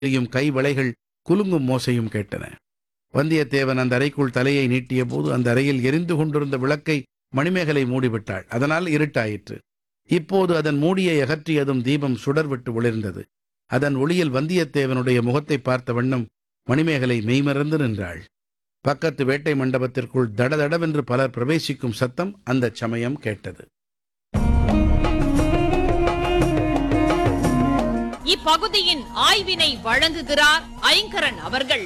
எரியும் கை வளைகள் குலுங்கும் மோசையும் கேட்டன வந்தியத்தேவன் அந்த அறைக்குள் தலையை நீட்டிய போது அந்த அறையில் எரிந்து கொண்டிருந்த விளக்கை மணிமேகலை மூடிவிட்டாள் அதனால் இருட்டாயிற்று இப்போது அதன் மூடியை அகற்றியதும் தீபம் சுடர்விட்டு ஒளிர்ந்தது அதன் ஒளியில் வந்தியத்தேவனுடைய முகத்தை பார்த்த வண்ணம் மணிமேகலை மெய்மறந்து நின்றாள் பக்கத்து வேட்டை மண்டபத்திற்குள் தடதடவென்று பலர் பிரவேசிக்கும் சத்தம் அந்தச் சமயம் கேட்டது இப்பகுதியின் ஆய்வினை வழங்குகிறார் ஐங்கரன் அவர்கள்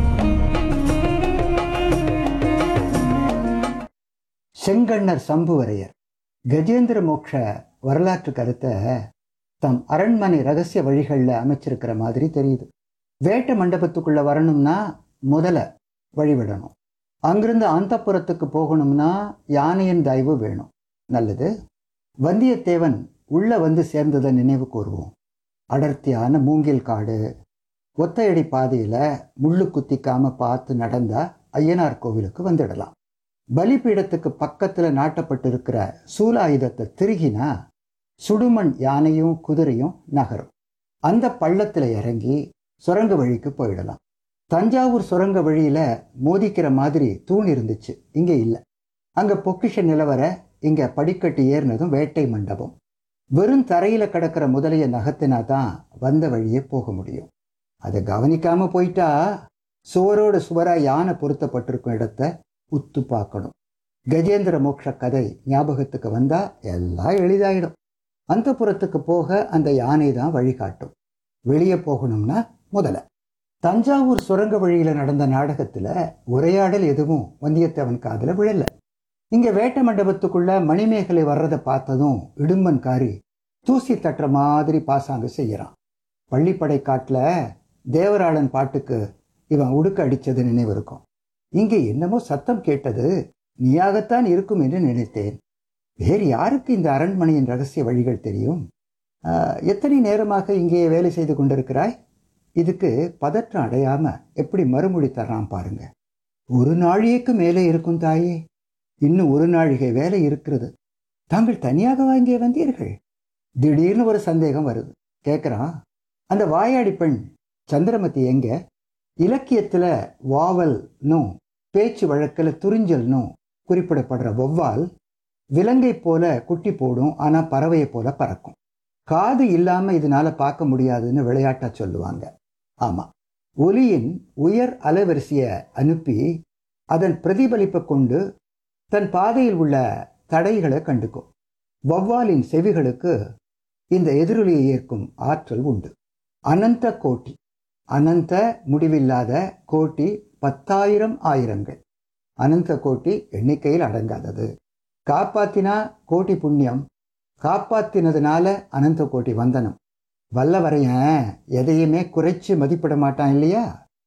செங்கண்ணர் சம்புவரையர் கஜேந்திர மோக்ஷ வரலாற்று கருத்தை தம் அரண்மனை ரகசிய வழிகளில் அமைச்சிருக்கிற மாதிரி தெரியுது வேட்டை மண்டபத்துக்குள்ள வரணும்னா முதல்ல வழிவிடணும் அங்கிருந்து அந்தப்புறத்துக்கு போகணும்னா யானையின் தயவு வேணும் நல்லது வந்தியத்தேவன் உள்ள வந்து சேர்ந்ததை நினைவு கூறுவோம் அடர்த்தியான மூங்கில் காடு ஒத்தையடி பாதையில முள்ளு குத்திக்காம பார்த்து நடந்தா ஐயனார் கோவிலுக்கு வந்துடலாம் பலிபீடத்துக்கு பக்கத்துல நாட்டப்பட்டிருக்கிற சூலாயுதத்தை திருகினா சுடுமண் யானையும் குதிரையும் நகரும் அந்த பள்ளத்துல இறங்கி சுரங்க வழிக்கு போயிடலாம் தஞ்சாவூர் சுரங்க வழியில மோதிக்கிற மாதிரி தூண் இருந்துச்சு இங்க இல்ல அங்க பொக்கிஷ நிலவர இங்க படிக்கட்டு ஏறினதும் வேட்டை மண்டபம் வெறும் தரையில கிடக்கிற முதலைய நகத்தினா தான் வந்த வழியே போக முடியும் அதை கவனிக்காம போயிட்டா சுவரோடு சுவரா யானை பொருத்தப்பட்டிருக்கும் இடத்த உத்து பார்க்கணும் கஜேந்திர மோட்ச கதை ஞாபகத்துக்கு வந்தா எல்லாம் எளிதாயிடும் அந்த புறத்துக்கு போக அந்த யானை தான் வழிகாட்டும் வெளியே போகணும்னா முதல்ல தஞ்சாவூர் சுரங்க வழியில நடந்த நாடகத்துல உரையாடல் எதுவும் வந்தியத்தேவன் காதுல விழல இங்க வேட்ட மண்டபத்துக்குள்ள மணிமேகலை வர்றதை பார்த்ததும் இடும்பன்காரி தூசி தட்டுற மாதிரி பாசாங்க செய்யறான் பள்ளிப்படை காட்டுல தேவராளன் பாட்டுக்கு இவன் உடுக்க அடிச்சது நினைவு இருக்கும் இங்கே என்னமோ சத்தம் கேட்டது நீயாகத்தான் இருக்கும் என்று நினைத்தேன் வேறு யாருக்கு இந்த அரண்மனையின் ரகசிய வழிகள் தெரியும் ஆஹ், எத்தனை நேரமாக இங்கே வேலை செய்து கொண்டிருக்கிறாய் இதுக்கு பதற்றம் அடையாம எப்படி மறுமொழி தர்றான் பாருங்க ஒரு நாழிகைக்கு மேலே இருக்கும் தாயே இன்னும் ஒரு நாழிகை வேலை இருக்கிறது தாங்கள் தனியாகவா இங்கே வந்தீர்கள் திடீர்னு ஒரு சந்தேகம் வருது கேட்குறான் அந்த வாயாடி பெண் சந்திரமதி எங்க இலக்கியத்துல வாவல்னும் பேச்சு வழக்கில் துறிஞ்சல்னும் குறிப்பிடப்படுற வௌவால் விலங்கை போல குட்டி போடும் ஆனா பறவையை போல பறக்கும் காது இல்லாம இதனால பார்க்க முடியாதுன்னு விளையாட்டா சொல்லுவாங்க ஆமா ஒலியின் உயர் அலைவரிசையை அனுப்பி அதன் பிரதிபலிப்பை கொண்டு தன் பாதையில் உள்ள தடைகளை கண்டுக்கும் வௌவாலின் செவிகளுக்கு இந்த எதிரொலியை ஏற்கும் ஆற்றல் உண்டு அனந்த கோட்டி அனந்த முடிவில்லாத கோட்டி பத்தாயிரம் ஆயிரங்கள் அனந்த கோட்டி எண்ணிக்கையில் அடங்காதது காப்பாத்தினா கோட்டி புண்ணியம் காப்பாத்தினதுனால அனந்த கோட்டி வந்தனம் வல்லவரையன் எதையுமே குறைச்சு மதிப்பிட மாட்டான் இல்லையா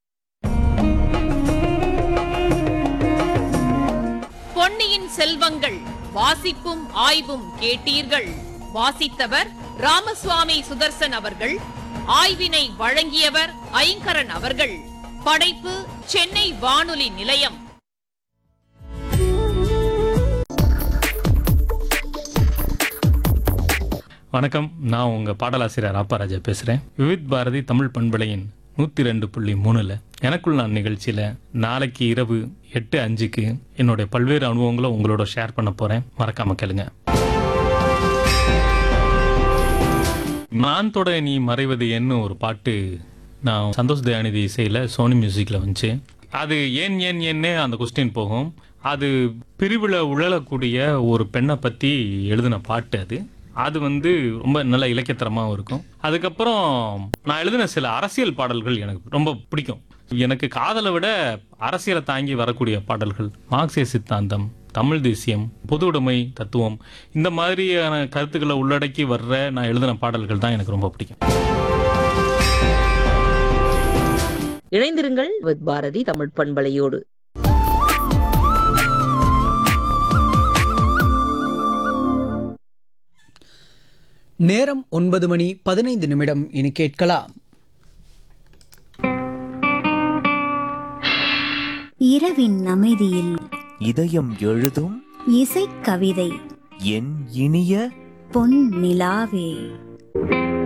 பொன்னியின் செல்வங்கள் வாசிப்பும் ஆய்வும் கேட்டீர்கள் வாசித்தவர் ராமசுவாமி சுதர்சன் அவர்கள் ஆய்வினை வழங்கியவர் ஐங்கரன் அவர்கள் படைப்பு சென்னை வானொலி நிலையம் வணக்கம் நான் உங்கள் பாடலாசிரியர் ராப்பாராஜா பேசுகிறேன் விவித் பாரதி தமிழ் பண்பலையின் நூற்றி ரெண்டு புள்ளி மூணில் எனக்குள் நான் நிகழ்ச்சியில் நாளைக்கு இரவு எட்டு அஞ்சுக்கு என்னுடைய பல்வேறு அனுபவங்களை உங்களோட ஷேர் பண்ண போகிறேன் மறக்காம கேளுங்க நான் தொட நீ மறைவது என்ன ஒரு பாட்டு நான் சந்தோஷ் தயாநிதி இசையில் சோனி மியூசிக்கில் வந்துச்சு அது ஏன் ஏன் ஏன்னு அந்த கொஸ்டின் போகும் அது பிரிவில் உழலக்கூடிய ஒரு பெண்ணை பற்றி எழுதின பாட்டு அது அது வந்து ரொம்ப நல்ல இலக்கியத்தரமாகவும் இருக்கும் அதுக்கப்புறம் நான் எழுதின சில அரசியல் பாடல்கள் எனக்கு ரொம்ப பிடிக்கும் எனக்கு காதலை விட அரசியலை தாங்கி வரக்கூடிய பாடல்கள் மார்க்சிய சித்தாந்தம் தமிழ் தேசியம் பொது உடைமை தத்துவம் இந்த மாதிரியான கருத்துக்களை உள்ளடக்கி வர்ற நான் எழுதின பாடல்கள் தான் எனக்கு ரொம்ப பிடிக்கும் இணைந்திருங்கள் வித் பாரதி தமிழ் பண்பலையோடு நேரம் ஒன்பது மணி பதினைந்து நிமிடம் இனி கேட்கலாம் இரவின் அமைதியில் இதயம் எழுதும் இசைக்கவிதை என் இனிய பொன் நிலாவே